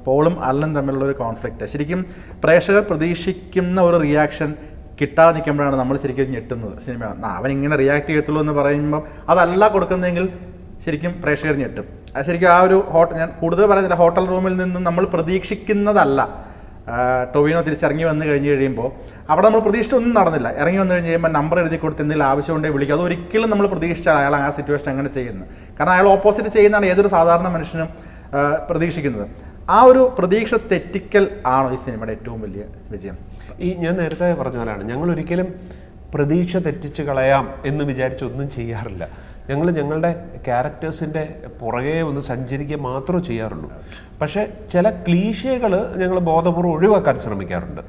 പോളും അല്ലനും തമ്മിലുള്ള ഒരു കോൺഫ്ലിക്റ്റ് ശരിക്കും പ്രേക്ഷകർ പ്രതീക്ഷിക്കുന്ന ഒരു റിയാക്ഷൻ കിട്ടാതെ നിൽക്കുമ്പോഴാണ് നമ്മൾ ശരിക്കും ഞെട്ടുന്നത് സിനിമ "ആ, അവൻ ഇങ്ങനെ റിയാക്ട് ചെയ്യത്തുള്ളൂ എന്ന് പറയുമ്പോൾ അതല്ല കൊടുക്കുന്നതെങ്കിൽ ശരിക്കും പ്രേക്ഷകർ ഞെട്ടും അത് ശരിക്കും ആ ഒരു ഹോട്ടൽ ഞാൻ കൂടുതൽ പറയുന്നില്ല ഹോട്ടൽ റൂമിൽ നിന്ന് നമ്മൾ പ്രതീക്ഷിക്കുന്നതല്ല ആ, ടൊവിനോ തിരിച്ചിറങ്ങി വന്നു കഴിഞ്ഞ് കഴിയുമ്പോൾ അവിടെ നമ്മൾ പ്രതീക്ഷിച്ച ഒന്നും നടന്നില്ല ഇറങ്ങി വന്നു കഴിഞ്ഞ് കഴിയുമ്പോൾ നമ്പർ എഴുതി കൊടുത്ത് എന്തെങ്കിലും ആവശ്യമുണ്ടെങ്കിൽ വിളിക്കുക അത് ഒരിക്കലും നമ്മൾ പ്രതീക്ഷിച്ച അയാൾ ആ സിറ്റുവേഷൻ അങ്ങനെ ചെയ്യുന്നത് കാരണം അയാൾ ഓപ്പോസിറ്റ് ചെയ്യുന്നതാണ് ഏതൊരു സാധാരണ മനുഷ്യനും ആ, പ്രതീക്ഷിക്കുന്നത് ആ ഒരു പ്രതീക്ഷ തെറ്റിക്കൽ ആണോ ഈ സിനിമയുടെ ഏറ്റവും വലിയ വിജയം ഈ ഞാൻ നേരത്തെ പറഞ്ഞ പോലെയാണ് ഞങ്ങൾ ഒരിക്കലും പ്രതീക്ഷ തെറ്റിച്ച് കളയാം എന്ന് വിചാരിച്ച് ഒന്നും ചെയ്യാറില്ല ഞങ്ങൾ ഞങ്ങളുടെ ക്യാരക്ടേഴ്സിൻ്റെ പുറകെ ഒന്ന് സഞ്ചരിക്കുക മാത്രമേ ചെയ്യാറുള്ളൂ പക്ഷേ ചില ക്ലീശകൾ ഞങ്ങൾ ബോധപൂർവ്വം ഒഴിവാക്കാൻ ശ്രമിക്കാറുണ്ട്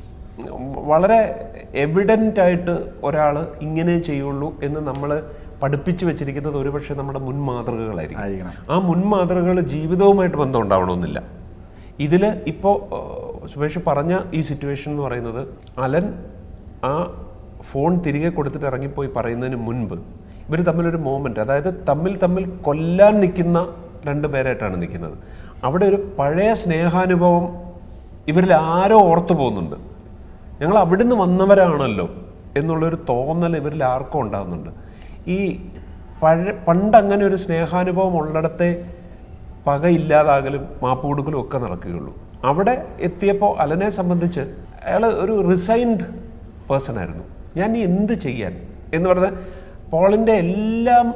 വളരെ എവിഡൻ്റ് ആയിട്ട് ഒരാൾ ഇങ്ങനെ ചെയ്യുള്ളൂ എന്ന് നമ്മൾ പഠിപ്പിച്ചു വെച്ചിരിക്കുന്നത് ഒരുപക്ഷെ നമ്മുടെ മുൻ മാതൃകകളായിരിക്കും ആയിരിക്കണം. ആ മുൻ മാതൃകകൾ ജീവിതവുമായിട്ട് ബന്ധം ഉണ്ടാവണമെന്നില്ല ഇതിൽ ഇപ്പോൾ സുമേഷ് പറഞ്ഞ ഈ സിറ്റുവേഷൻ എന്ന് പറയുന്നത് അലൻ ആ ഫോൺ തിരികെ കൊടുത്തിട്ട് ഇറങ്ങിപ്പോയി പറയുന്നതിന് മുൻപ് ഇവർ തമ്മിലൊരു മോമെൻ്റ് അതായത് തമ്മിൽ തമ്മിൽ കൊല്ലാൻ നിൽക്കുന്ന രണ്ട് പേരായിട്ടാണ് നിൽക്കുന്നത് അവിടെ ഒരു പഴയ സ്നേഹാനുഭവം ഇവരിൽ ആരോ ഓർത്തു പോകുന്നുണ്ട് ഞങ്ങൾ അവിടുന്ന് വന്നവരാണല്ലോ എന്നുള്ളൊരു തോന്നൽ ഇവരിൽ ആർക്കും ഉണ്ടാകുന്നുണ്ട് ഈ പഴ പണ്ട് അങ്ങനെ ഒരു സ്നേഹാനുഭവം ഉള്ളിടത്തെ പക ഇല്ലാതാകലും മാപ്പ് കൊടുക്കലും ഒക്കെ നടക്കുകയുള്ളൂ അവിടെ എത്തിയപ്പോൾ അലനെ സംബന്ധിച്ച് അയാൾ ഒരു റിസൈൻഡ് പേഴ്സൺ ആയിരുന്നു ഞാൻ ഇനി എന്ത് ചെയ്യാൻ എന്ന് പറഞ്ഞാൽ പോളിൻ്റെ എല്ലാം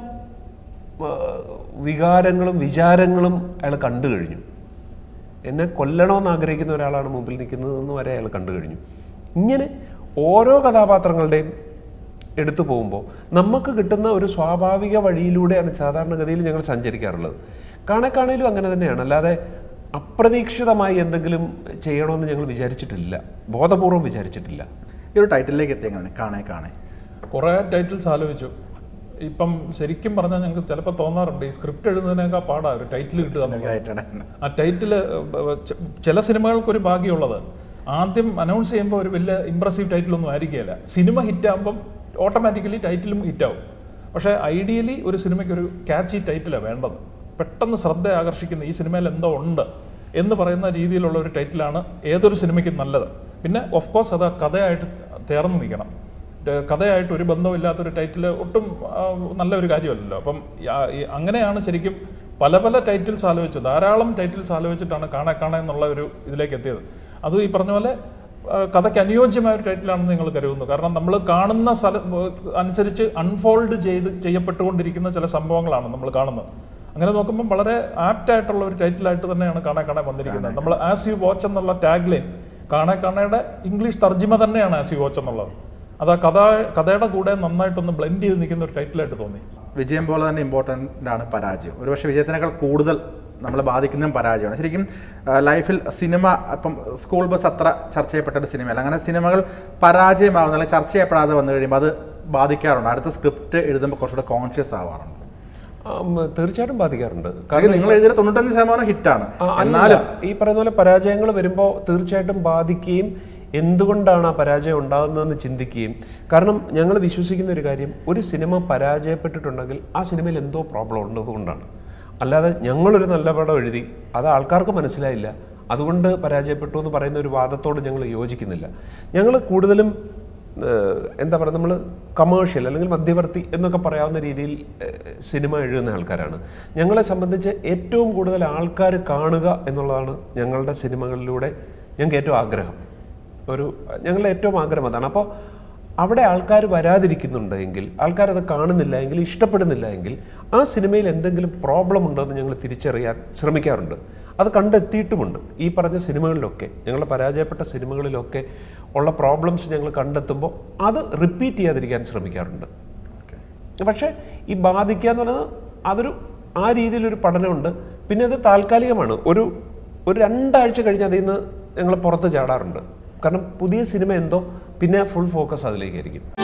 ആ, വികാരങ്ങളും വിചാരങ്ങളും അയാൾ കണ്ടു കഴിഞ്ഞു എന്നെ കൊല്ലണമെന്ന് ആഗ്രഹിക്കുന്ന ഒരാളാണ് മുമ്പിൽ നിൽക്കുന്നതെന്ന് വരെ അയാൾ കണ്ടു കഴിഞ്ഞു ഇങ്ങനെ ഓരോ കഥാപാത്രങ്ങളുടെയും എടുത്തു പോകുമ്പോൾ നമുക്ക് കിട്ടുന്ന ഒരു സ്വാഭാവിക വഴിയിലൂടെയാണ് സാധാരണഗതിയിൽ ഞങ്ങൾ സഞ്ചരിക്കാറുള്ളത് കാണേക്കാണേലും അങ്ങനെ തന്നെയാണ് അല്ലാതെ അപ്രതീക്ഷിതമായി എന്തെങ്കിലും ചെയ്യണമെന്ന് ഞങ്ങൾ വിചാരിച്ചിട്ടില്ല ബോധപൂർവം വിചാരിച്ചിട്ടില്ല ഈ ഒരു ടൈറ്റിലേക്ക് എത്തിയെങ്ങനെ കാണേ കാണേ കുറേ ടൈറ്റിൽസ് ആലോചിച്ചു ഇപ്പം ശരിക്കും പറഞ്ഞാൽ ഞങ്ങൾക്ക് ചിലപ്പോൾ തോന്നാറുണ്ട് ഈ സ്ക്രിപ്റ്റ് എഴുതുന്നതിനേക്കാൾ പാടാ ഒരു ടൈറ്റിൽ കിട്ടുക എന്നുള്ളത് ആയിട്ടാണ് ആ ടൈറ്റിൽ ചില സിനിമകൾക്കൊരു ഭാഗ്യമുള്ളത് ആദ്യം അനൗൺസ് ചെയ്യുമ്പോൾ ഒരു വലിയ ഇമ്പ്രസീവ് ടൈറ്റിലൊന്നും ആയിരിക്കുകയില്ല സിനിമ ഹിറ്റാകുമ്പം ഓട്ടോമാറ്റിക്കലി ടൈറ്റിലും ഹിറ്റാവും പക്ഷേ ഐഡിയലി ഒരു സിനിമയ്ക്ക് ഒരു ക്യാച്ചി ടൈറ്റിലാണ് വേണ്ടത് പെട്ടെന്ന് ശ്രദ്ധ ആകർഷിക്കുന്ന ഈ സിനിമയിൽ എന്തോ ഉണ്ട് എന്ന് പറയുന്ന രീതിയിലുള്ള ഒരു ടൈറ്റിലാണ് ഏതൊരു സിനിമയ്ക്കും നല്ലത് പിന്നെ ഓഫ് കോഴ്സ് അത് ആ കഥയായിട്ട് ചേർന്ന് നിൽക്കണം ഇത് കഥയായിട്ട് ഒരു ബന്ധമില്ലാത്തൊരു ടൈറ്റിൽ ഒട്ടും ആ, നല്ല ഒരു കാര്യമല്ലല്ലോ അപ്പം ആ- ഈ അങ്ങനെയാണ് ശരിക്കും പല പല ടൈറ്റിൽസ് ആലോചിച്ചു ധാരാളം ടൈറ്റിൽസ് ആലോചിച്ചിട്ടാണ് കാണാ കാണാ എന്നുള്ള ഒരു ഇതിലേക്ക് എത്തിയത് അത് ഈ പറഞ്ഞ പോലെ ആ, കഥയ്ക്ക് അനുയോജ്യമായ ഒരു ടൈറ്റിലാണെന്ന് നിങ്ങൾ കരുതുന്നു കാരണം നമ്മൾ കാണുന്ന സ്ഥലം അനുസരിച്ച് അൺഫോൾഡ് ചെയ്ത് ചെയ്യപ്പെട്ടുകൊണ്ടിരിക്കുന്ന ചില സംഭവങ്ങളാണ് നമ്മൾ കാണുന്നത് അങ്ങനെ നോക്കുമ്പോൾ വളരെ ആപ്റ്റ് ആയിട്ടുള്ള ഒരു ടൈറ്റിലായിട്ട് തന്നെയാണ് കാണാൻ കാണാൻ വന്നിരിക്കുന്നത് നമ്മൾ ആസ് യു വാച്ച് എന്നുള്ള ടാഗ് ലൈൻ കാണാൻ കാണയുടെ ഇംഗ്ലീഷ് തർജിമ തന്നെയാണ് ആസ് യു വാച്ച് എന്നുള്ളത് അത് ആ കഥ കഥയുടെ കൂടെ നന്നായിട്ടൊന്ന് ബ്ലെൻഡ് ചെയ്ത് നിൽക്കുന്ന ഒരു ടൈറ്റിലായിട്ട് തോന്നി വിജയം പോലെ തന്നെ ഇമ്പോർട്ടൻ്റ് ആണ് പരാജയം ഒരുപക്ഷെ വിജയത്തിനേക്കാൾ കൂടുതൽ നമ്മളെ ബാധിക്കുന്നതും പരാജയമാണ് ശരിക്കും ആ, ലൈഫിൽ സിനിമ ഇപ്പം സ്കൂൾ ബസ് അത്ര ചർച്ച ചെയ്യപ്പെട്ട ഒരു സിനിമയല്ല അങ്ങനെ സിനിമകൾ പരാജയമാവുന്ന അല്ലെങ്കിൽ ചർച്ച ചെയ്യപ്പെടാതെ വന്നു കഴിയുമ്പോൾ അത് ബാധിക്കാറുണ്ട് അടുത്ത സ്ക്രിപ്റ്റ് എഴുതുമ്പോൾ കുറച്ചുകൂടെ കോൺഷ്യസ് ആവാറുണ്ട് ആം, തീർച്ചയായിട്ടും ബാധിക്കാറുണ്ട് കാരണം നിങ്ങൾ എഴുതിയ തൊണ്ണൂറ്റഞ്ച് ശതമാനം ഹിറ്റാണ് ആ, അല്ല. എന്നാലും ഈ പറയുന്ന പോലെ പരാജയങ്ങൾ വരുമ്പോൾ തീർച്ചയായിട്ടും ബാധിക്കുകയും എന്തുകൊണ്ടാണ് ആ പരാജയം ഉണ്ടാകുന്നതെന്ന് ചിന്തിക്കുകയും കാരണം ഞങ്ങൾ വിശ്വസിക്കുന്ന ഒരു കാര്യം ഒരു സിനിമ പരാജയപ്പെട്ടിട്ടുണ്ടെങ്കിൽ ആ സിനിമയിൽ എന്തോ പ്രോബ്ലം ഉള്ളതുകൊണ്ടാണ് അല്ലാതെ ഞങ്ങളൊരു നല്ല പടം എഴുതി അത് ആൾക്കാർക്ക് മനസ്സിലായില്ല അതുകൊണ്ട് പരാജയപ്പെട്ടു എന്ന് പറയുന്ന ഒരു വാദത്തോട് ഞങ്ങൾ യോജിക്കുന്നില്ല ഞങ്ങൾ കൂടുതലും ഏഹ്, എന്താ പറയുക നമ്മൾ കമേഴ്ഷ്യൽ അല്ലെങ്കിൽ മധ്യവർത്തി എന്നൊക്കെ പറയാവുന്ന രീതിയിൽ ഏഹ്, സിനിമ എഴുതുന്ന ആൾക്കാരാണ് ഞങ്ങളെ സംബന്ധിച്ച് ഏറ്റവും കൂടുതൽ ആൾക്കാർ കാണുക എന്നുള്ളതാണ് ഞങ്ങളുടെ സിനിമകളിലൂടെ ഞങ്ങൾക്ക് ഏറ്റവും ആഗ്രഹം ഒരു ഞങ്ങളുടെ ഏറ്റവും ആഗ്രഹം അതാണ് അപ്പോൾ അവിടെ ആൾക്കാർ വരാതിരിക്കുന്നുണ്ട് എങ്കിൽ ആൾക്കാരത് കാണുന്നില്ല എങ്കിൽ ഇഷ്ടപ്പെടുന്നില്ല എങ്കിൽ ആ സിനിമയിൽ എന്തെങ്കിലും പ്രോബ്ലം ഉണ്ടോ എന്ന് ഞങ്ങൾ തിരിച്ചറിയാൻ ശ്രമിക്കാറുണ്ട് അത് കണ്ടെത്തിയിട്ടുമുണ്ട് ഈ പറഞ്ഞ സിനിമകളിലൊക്കെ ഞങ്ങളുടെ പരാജയപ്പെട്ട സിനിമകളിലൊക്കെ ഉള്ള പ്രോബ്ലംസ് ഞങ്ങൾ കണ്ടെത്തുമ്പോൾ അത് റിപ്പീറ്റ് ചെയ്യാതിരിക്കാൻ ശ്രമിക്കാറുണ്ട് പക്ഷേ ഈ ബാധിക്കുക എന്ന് പറയുന്നത് അതൊരു ആ രീതിയിലൊരു പഠനമുണ്ട് പിന്നെ അത് താൽക്കാലികമാണ് ഒരു ഒരു രണ്ടാഴ്ച കഴിഞ്ഞ് അതിൽ നിന്ന് ഞങ്ങൾ പുറത്ത് ചാടാറുണ്ട് കാരണം പുതിയ സിനിമ എന്തോ പിന്നെ ഫുൾ ഫോക്കസ് അതിലേക്കായിരിക്കും